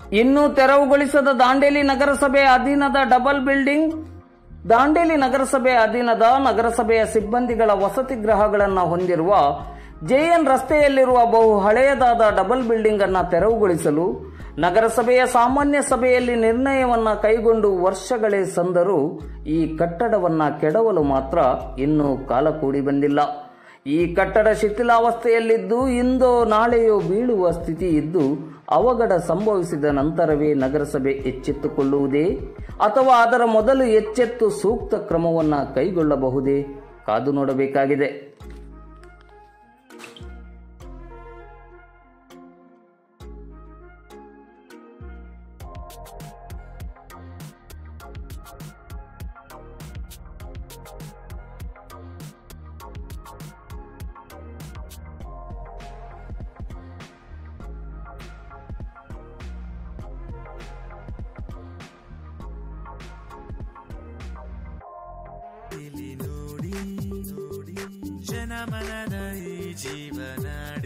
ಇನ್ನು ತೆರವುಗೊಳಿಸದ ದಾಂಡೇಲಿ ನಗರಸಭೆ ಅಧೀನದ double building Dandeli ನಗರಸಭೆ ಅಧೀನದ ನಗರಸಭೆಯ ಸಿಬ್ಬಂದಿಗಳ ವಸತಿ ಗೃಹಗಳನ್ನು ಹೊಂದಿರುವ ಜೆಎನ್ ರಸ್ತೆಯಲ್ಲಿರುವ ಬಹು ಹಳೆಯದಾದ ಡಬಲ್ ಬಿಲ್ಡಿಂಗ್ ಅನ್ನು ತೆರವುಗೊಳಿಸಲು ನಗರಸಭೆಯ ಸಾಮಾನ್ಯ ಸಭೆಯಲ್ಲಿ ನಿರ್ಣಯವನ್ನ ಕೈಗೊಂಡು ವರ್ಷಗಳೇ ಸಂದರೂ ಈ ಕಟ್ಟಡವನ್ನ ಕೆಡವಲು ಮಾತ್ರ ಇನ್ನೂ ಕಾಲ ಕೂಡಿ ಬಂದಿಲ್ಲ ಈ ಕಟ್ಟಡ ಶಿಥಿಲಾವಸ್ಥೆಯಲ್ಲಿದ್ದು ಇಂದೋ ನಾಳೆಯೋ ಬೀಳುವ ಸ್ಥಿತಿ ಇದ್ದು ಅವಘಡ ಸಂಭವಿಸಿದ ನಂತರವೇ ನಗರಸಭೆ ಎಚ್ಚೆತ್ತುಕೊಳ್ಳುವುದೇ ಅಥವಾ ಅದರ ಮೊದಲು ಎಚ್ಚೆತ್ತು ಸೂಕ್ತ ಕ್ರಮವನ್ನು ಕೈಗೊಳ್ಳಬಹುದೇ ಕಾದು ನೋಡಬೇಕಾಗಿದೆ ಇಲ್ಲಿ ನೋಡಿ ಜನಮನದ ಈ ಜೀವನಾಡಿ